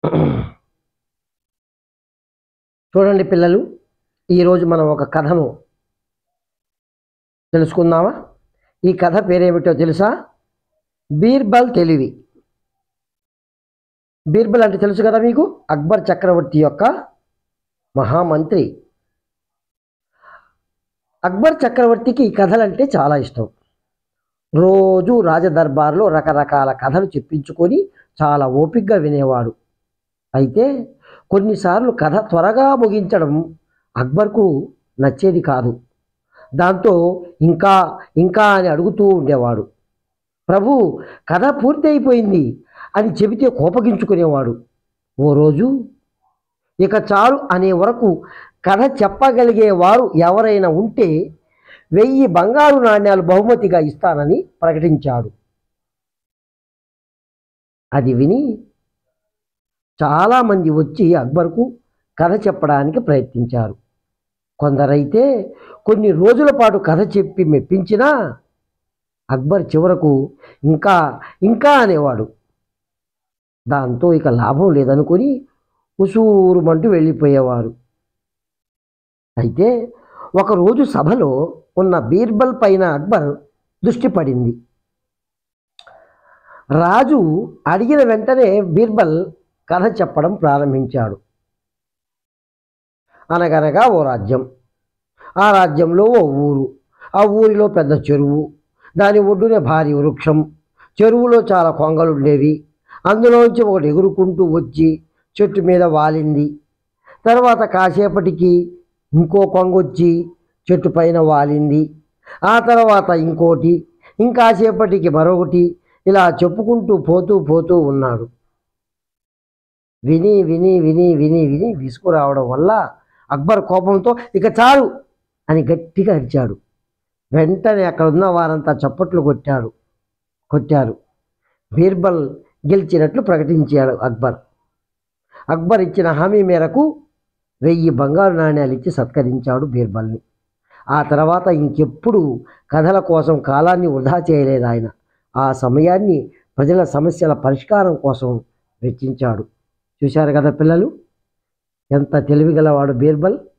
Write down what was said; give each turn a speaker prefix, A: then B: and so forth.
A: చూడండి పిల్లలు ఈరోజు మనం ఒక కథను తెలుసుకుందామా ఈ కథ పేరేమిటో తెలుసా బీర్బల్ తెలివి బీర్బల్ అంటే తెలుసు కదా మీకు అక్బర్ చక్రవర్తి యొక్క మహామంత్రి అక్బర్ చక్రవర్తికి ఈ కథలంటే చాలా ఇష్టం రోజు రాజదర్బార్లో రకరకాల కథలు చెప్పించుకొని చాలా ఓపికగా వినేవాడు అయితే కొన్నిసార్లు కథ త్వరగా ముగించడం అక్బర్కు నచ్చేది కాదు దాంతో ఇంకా ఇంకా అని అడుగుతూ ఉండేవాడు ప్రభు కథ పూర్తి అయిపోయింది అని చెబితే కోపగించుకునేవాడు ఓ రోజు ఇక చాలు అనే వరకు కథ చెప్పగలిగేవారు ఎవరైనా ఉంటే వెయ్యి బంగారు నాణ్యాలు బహుమతిగా ఇస్తానని ప్రకటించాడు అది విని చాలామంది వచ్చి అక్బర్కు కథ చెప్పడానికి ప్రయత్నించారు కొందరైతే కొన్ని రోజుల పాటు కథ చెప్పి మెప్పించినా అక్బర్ చివరకు ఇంకా ఇంకా అనేవాడు దాంతో ఇక లాభం లేదనుకొని ఉసూరుమంటూ వెళ్ళిపోయేవారు అయితే ఒకరోజు సభలో ఉన్న బీర్బల్ పైన అక్బర్ దృష్టి పడింది రాజు అడిగిన వెంటనే బీర్బల్ కథ చెప్పడం ప్రారంభించాడు అనగనగా ఓ రాజ్యం ఆ రాజ్యంలో ఓ ఊరు ఆ ఊరిలో పెద్ద చెరువు దాని ఒడ్డునే భారీ వృక్షం చెరువులో చాలా కొంగలు ఉండేవి అందులోంచి ఒకటి ఎగురుకుంటూ వచ్చి చెట్టు మీద వాలింది తర్వాత కాసేపటికి ఇంకో కొంగ వచ్చి చెట్టు పైన వాలింది ఆ తర్వాత ఇంకోటి ఇంకాసేపటికి మరొకటి ఇలా చెప్పుకుంటూ పోతూ పోతూ ఉన్నాడు విని విని విని విని విని విసుకురావడం వల్ల అక్బర్ కోపంతో ఇక చాలు అని గట్టిగా అరిచాడు వెంటనే అక్కడ ఉన్న వారంతా చప్పట్లు కొట్టాడు కొట్టారు బీర్బల్ గెలిచినట్లు ప్రకటించాడు అక్బర్ అక్బర్ ఇచ్చిన హామీ మేరకు వెయ్యి బంగారు నాణ్యాలు ఇచ్చి సత్కరించాడు బీర్బల్ని ఆ తర్వాత ఇంకెప్పుడు కథల కోసం కాలాన్ని వృధా చేయలేదు ఆయన ఆ సమయాన్ని ప్రజల సమస్యల పరిష్కారం కోసం వెచ్చించాడు చూశారు కదా పిల్లలు ఎంత తెలివిగలవాడు బీర్బల్